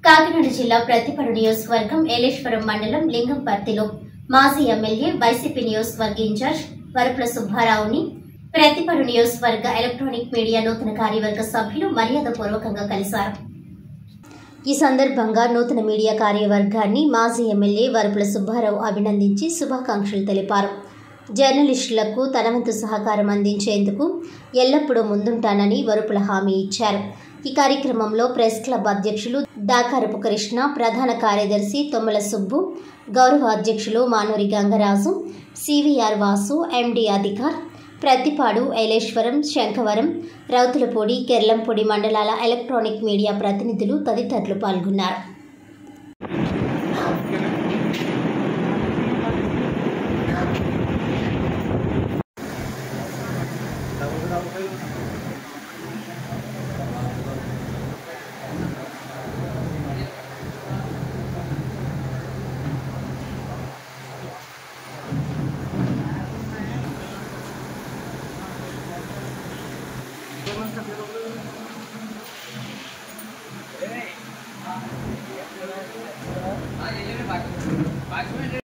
కాకినాడ జిల్లా ప్రతిపడు నియోజకవర్గం ఏలేశ్వరం మండలం లింగంపర్తిలో మాజీ ఎమ్మెల్యే వైసీపీ నియోజకవర్గ ఇన్ఛార్జ్ వరపుల సుబ్బారావుని ప్రతిపడు నియోజకవర్గ ఎలక్ట్రానిక్ మీడియా నూతన కార్యవర్గ సభ్యులు మర్యాదపూర్వకంగా కలిశారు ఈ సందర్భంగా నూతన మీడియా కార్యవర్గాన్ని మాజీ ఎమ్మెల్యే వరపుల సుబ్బారావు అభినందించి శుభాకాంక్షలు తెలిపారు జర్నలిస్టులకు తన వంతు సహకారం అందించేందుకు ఎల్లప్పుడూ ముందుంటానని వరుపుల హామీ ఇచ్చారు ఈ కార్యక్రమంలో ప్రెస్ క్లబ్ అధ్యక్షులు దాకారపు కృష్ణ ప్రధాన కార్యదర్శి తొమ్మల సుబ్బు గౌరవ అధ్యక్షులు మానూరి గంగరాజు సివిఆర్ వాసు ఎండి అధికార్ ప్రతిపాడు ఐలేశ్వరం శంఖవరం రౌతులపూడి కెర్లంపూడి మండలాల ఎలక్ట్రానిక్ మీడియా ప్రతినిధులు తదితరులు పాల్గొన్నారు